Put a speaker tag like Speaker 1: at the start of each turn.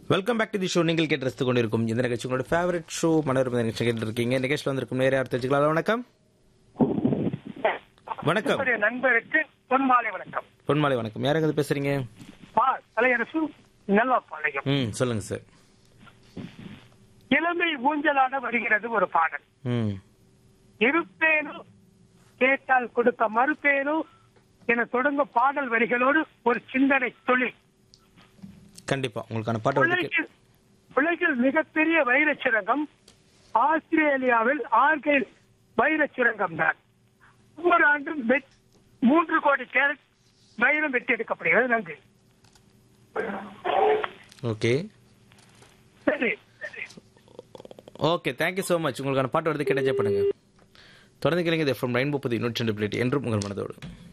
Speaker 1: welcome back to the show நீங்கள் கேட்டு ரசித்துக் கொண்டிருக்கும் இந்த நிகழ்ச்சி உங்களோட ஃபேவரட் ஷோ மனோரம நிகழ்ச்சி கேட்டு இருக்கீங்க நிகழ்ச்சியில் வந்திருக்கும் நேர யார் தெரிஞ்சுக்கலாம் வணக்கம் வணக்கம்
Speaker 2: என்னுடைய நண்பருக்கு பொன்மாலை வணக்கம்
Speaker 1: பொன்மாலை வணக்கம் யாருங்க பேசுறீங்க
Speaker 2: பா தலையரசு நல்வாப்பாளையம்
Speaker 1: ம் சொல்லுங்க சார்
Speaker 2: இளமை ஊஞ்சலாட வருகிறது ஒரு பாடல்
Speaker 1: ம்
Speaker 2: இருப்பேனோ கேட்டால் கொடுக்க மறுப்பேனோ என தொடங்கும் பாடல் வரிகளோடு ஒரு சிந்தனை தொழில்
Speaker 1: கண்டிப்பா உங்களுக்கான பாட்டு வந்து
Speaker 2: உலகில் உலகில் மிகப்பெரிய வைரச் சுரங்கம் ஆஸ்திரேலியாவில் ஆர்கைல் வைரச் சுரங்கம் தான் ஒவ்வொரு ஆண்டும் வெட்- மூன்று கோடி கேரட் வைரம் வெட்டி எடுக்கப்படுகிறது நன்றி
Speaker 1: ஓகே
Speaker 2: சரி
Speaker 1: ஓகே தேங்க்யூ ஸோ மச் உங்களுக்கான பாட்டு வருது கிடைச்சே பண்ணுங்க தொடர்ந்து கேளுங்க இது ஃப்ரம் ரெயின்போ புது நூற்றி ரெண்டு பிளேட் என்றும் உங்கள் மனதோடு